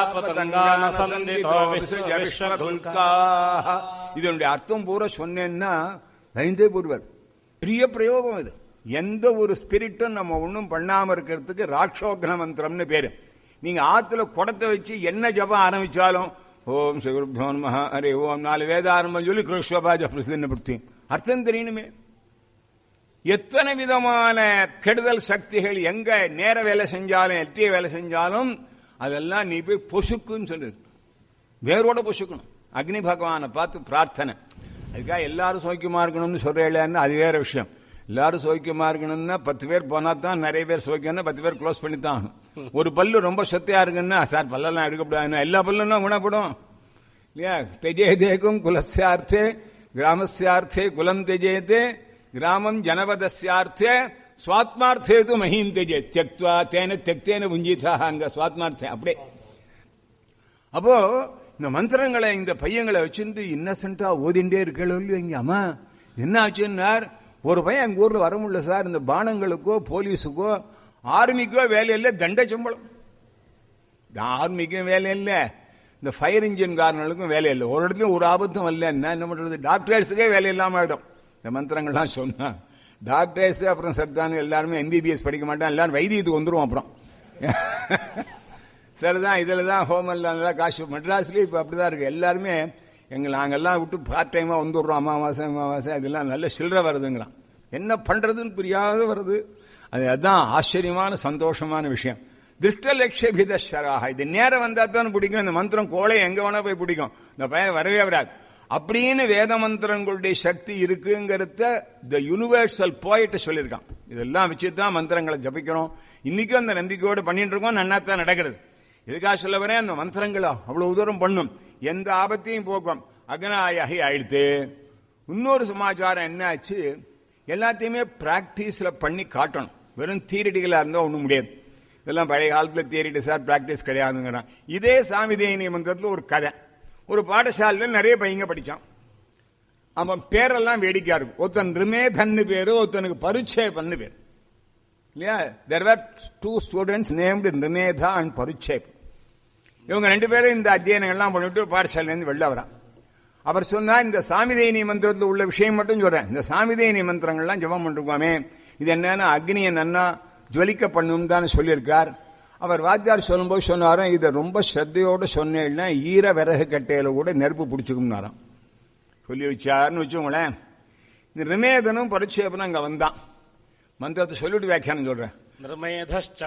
பதங்கான சந்திதோ விஸ்வ விஸ்வதுல்காः. இதனுடைய அர்த்தம் பூரா சொன்னேன்னா பயந்தே போடுவார் பெரிய பிரயோகம் இது எந்த ஒரு ஸ்பிரிட்டும் நம்ம ஒண்ணும் பண்ணாம இருக்கிறதுக்கு ராட்சோக்ன மந்திரம்னு பேரு நீங்க ஆத்துல குடத்தை வச்சு என்ன ஜபம் ஆரம்பிச்சாலும் ஓம் ஸ்ரீகுருப்போ நம ஹரி ஓம் நாலு வேத ஆரம்பம் சொல்லி கிருஷ்ணபாஜ பிரசித்தி அர்த்தம் தெரியணுமே எத்தனை விதமான கெடுதல் சக்திகள் எங்க நேர வேலை செஞ்சாலும் எட்டிய வேலை செஞ்சாலும் அதெல்லாம் நீ போய் பொசுக்குன்னு சொல்லு வேரோட பொசுக்கணும் அக்னி பகவானை பார்த்து பிரார்த்தனை அதுக்காக எல்லாரும் சௌக்கியமா இருக்கணும்னு சொல்றேன்னு அது வேற விஷயம் எல்லாரும் சௌக்கியமா இருக்கணும்னா பத்து பேர் போனா தான் நிறைய பேர் சௌக்கியம்னா பத்து பேர் க்ளோஸ் பண்ணி தான் ஆகணும் ஒரு பல்லு ரொம்ப சொத்தையா இருக்குன்னா சார் பல்லெல்லாம் எடுக்கப்படாதுன்னா எல்லா பல்லுன்னா குணப்படும் இல்லையா தெஜேதேகும் குலஸ்யார்த்தே கிராமஸ்யார்த்தே குலம் தெஜேதே கிராமம் ஜனபதஸ்யார்த்தே சுவாத்மார்த்தே து மஹீம் தெஜே தியக்துவா தேன தெக்தேன புஞ்சிதா அங்க சுவாத்மார்த்தே அப்படியே அப்போ இந்த மந்திரங்களை இந்த பையங்களை வச்சுட்டு இன்னசென்டா ஓதிண்டே இருக்கல இங்க அம்மா என்ன ஆச்சுன்னார் ஒரு பையன் எங்க ஊர்ல வர முடியல சார் இந்த பானங்களுக்கோ போலீஸுக்கோ ஆர்மிக்கோ வேலை இல்லை தண்ட சம்பளம் இந்த ஆர்மிக்கும் வேலை இல்லை இந்த ஃபயர் இன்ஜின்காரங்களுக்கும் வேலை இல்லை ஒரு இடத்துலயும் ஒரு ஆபத்தும் வரல என்ன என்ன பண்றது டாக்டர்ஸுக்கே வேலை இல்லாம ஆயிடும் இந்த மந்திரங்கள்லாம் சொன்னா டாக்டர்ஸ் அப்புறம் சர்தான் எல்லாருமே எம்பிபிஎஸ் படிக்க மாட்டான் எல்லாரும் வைத்தியத்துக்கு வந்துருவோம் அப்புறம் சரிதான் இதுல தான் ஹோமெல்லாம் காசு மெட்ராஸ்லயும் இப்ப அப்படிதான் இருக்கு எல்லாருமே எங்க நாங்கெல்லாம் விட்டு பார்ட் டைமா வந்துடுறோம் அமாவாசை அமாவாசை இதெல்லாம் நல்ல சில்லறை வருதுங்களாம் என்ன பண்றதுன்னு புரியாத வருது அது அதான் ஆச்சரியமான சந்தோஷமான விஷயம் திருஷ்ட லட்சியபிதராக இது நேரம் வந்தா தான் பிடிக்கும் இந்த மந்திரம் கோளை எங்க வேணா போய் பிடிக்கும் இந்த பையன் வரவே வராது அப்படின்னு வேத மந்திரங்களுடைய சக்தி இருக்குங்கிறத த யூனிவர்சல் போயிட்டு சொல்லியிருக்கான் இதெல்லாம் வச்சு தான் மந்திரங்களை ஜபிக்கணும் இன்னைக்கும் அந்த நம்பிக்கையோடு பண்ணிட்டு இருக்கோம் நன்னா தான் நடக்கிறது இதுக்காக சொல்ல வரேன் அந்த மந்திரங்களை அவ்வளவு தூரம் பண்ணும் எந்த ஆபத்தையும் போக்கும் அகனாயாகி ஆயிடுத்து இன்னொரு சமாச்சாரம் என்னாச்சு எல்லாத்தையுமே பிராக்டிஸ்ல பண்ணி காட்டணும் வெறும் தியரிட்டிகளா இருந்தா ஒண்ணும் முடியாது இதெல்லாம் பழைய காலத்துல தியரிட்டி சார் பிராக்டிஸ் கிடையாதுங்கிறான் இதே சாமி தேனி மந்திரத்துல ஒரு கதை ஒரு பாடசாலையில் நிறைய பையங்க படிச்சான் அவன் பேரெல்லாம் வேடிக்கையா இருக்கும் ஒருத்தன் ரிமேதன்னு பேரு ஒருத்தனுக்கு பருச்சேபன்னு பேர் இல்லையா there are two students named Nimetha and Paruchep இவங்க ரெண்டு பேரும் இந்த அத்தியனங்கள்லாம் பண்ணிட்டு பாடசாலையிலேருந்து வெளில வரான் அவர் சொன்னா இந்த சாமிதேனி மந்திரத்தில் உள்ள விஷயம் மட்டும் சொல்றேன் இந்த சாமிதேனி மந்திரங்கள்லாம் ஜபம் பண்ணிருக்கோமே இது என்னன்னா அக்னியை நன்னா ஜுவலிக்க பண்ணும் தான் சொல்லியிருக்கார் அவர் வாத்தியார் சொல்லும்போது சொன்னாராம் இதை ரொம்ப ஸ்ரத்தையோடு சொன்னேன்னா ஈர விறகு கட்டையில கூட நெருப்பு பிடிச்சிக்கும்னாராம் சொல்லி வச்சாருன்னு வச்சுக்கோங்களேன் இந்த ரிமேதனும் பரிச்சேபனும் அங்க வந்தான் மந்திரத்தை சொல்லிட்டு வியாக்கியானம் சொல்றேன் நிர்மேதश्च